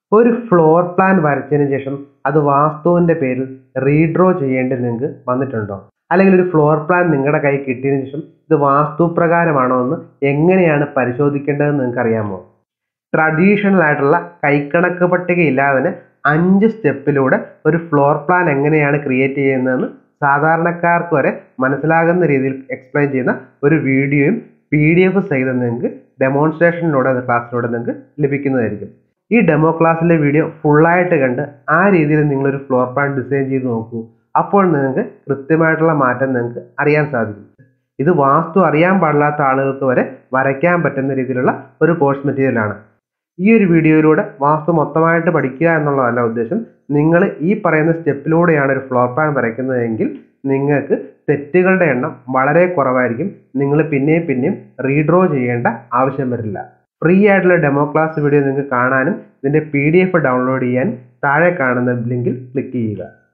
ഒരു floor plan വരച്ചതിന് ശേഷം അത് വാസ്തുവിൻ്റെ പേരിൽ റീഡ്രോ ചെയ്യേണ്ടി നിങ്ങൾക്ക് വന്നിട്ടുണ്ടോ അല്ലെങ്കിൽ ഒരു ഫ്ലോർ പ്ലാൻ നിങ്ങളുടെ കയ്യിൽ കിട്ടിയതിന് ശേഷം ഇത് വാസ്തുപ്രകാരമാണോ എന്ന് എങ്ങനെയാണ് പരിശോധിക്കേണ്ടതെന്ന് നിങ്ങൾക്ക് അറിയാമോ ട്രഡീഷണൽ ആയിട്ടുള്ള കൈക്കണക്ക് പട്ടിക ഇല്ലാതെ തന്നെ അഞ്ച് സ്റ്റെപ്പിലൂടെ ഒരു ഫ്ലോർ പ്ലാൻ എങ്ങനെയാണ് ക്രിയേറ്റ് ചെയ്യുന്നതെന്ന് സാധാരണക്കാർക്ക് വരെ മനസ്സിലാകുന്ന രീതിയിൽ എക്സ്പ്ലെയിൻ ചെയ്യുന്ന ഒരു വീഡിയോയും പി ഡി എഫ് സഹിതം നിങ്ങൾക്ക് ഡെമോൺസ്ട്രേഷനിലൂടെ ക്ലാസ്സിലൂടെ നിങ്ങൾക്ക് ലഭിക്കുന്നതായിരിക്കും ഈ ഡെമോ ക്ലാസ്സിലെ വീഡിയോ ഫുള്ളായിട്ട് കണ്ട് ആ രീതിയിൽ നിങ്ങളൊരു ഫ്ലോർ പ്ലാൻ ഡിസൈൻ ചെയ്ത് നോക്കൂ അപ്പോൾ നിങ്ങൾക്ക് കൃത്യമായിട്ടുള്ള മാറ്റം നിങ്ങൾക്ക് അറിയാൻ സാധിക്കും ഇത് വാസ്തു അറിയാൻ പാടില്ലാത്ത ആളുകൾക്ക് വരെ വരയ്ക്കാൻ പറ്റുന്ന രീതിയിലുള്ള ഒരു കോഴ്സ് മെറ്റീരിയലാണ് ഈ ഒരു വീഡിയോയിലൂടെ വാസ്തു മൊത്തമായിട്ട് പഠിക്കുക എന്നുള്ളതല്ല ഉദ്ദേശം നിങ്ങൾ ഈ പറയുന്ന സ്റ്റെപ്പിലൂടെയാണ് ഒരു ഫ്ലോർ പ്ലാൻ വരയ്ക്കുന്നതെങ്കിൽ നിങ്ങൾക്ക് തെറ്റുകളുടെ എണ്ണം വളരെ കുറവായിരിക്കും നിങ്ങൾ പിന്നെയും പിന്നെയും റീഡ്രോ ചെയ്യേണ്ട ആവശ്യം വരില്ല ഫ്രീ ആയിട്ടുള്ള ഡെമോ ക്ലാസ് വീഡിയോ നിങ്ങൾക്ക് കാണാനും ഇതിൻ്റെ പി ഡി എഫ് ഡൗൺലോഡ് ചെയ്യാൻ താഴെ കാണുന്ന ലിങ്കിൽ ക്ലിക്ക് ചെയ്യുക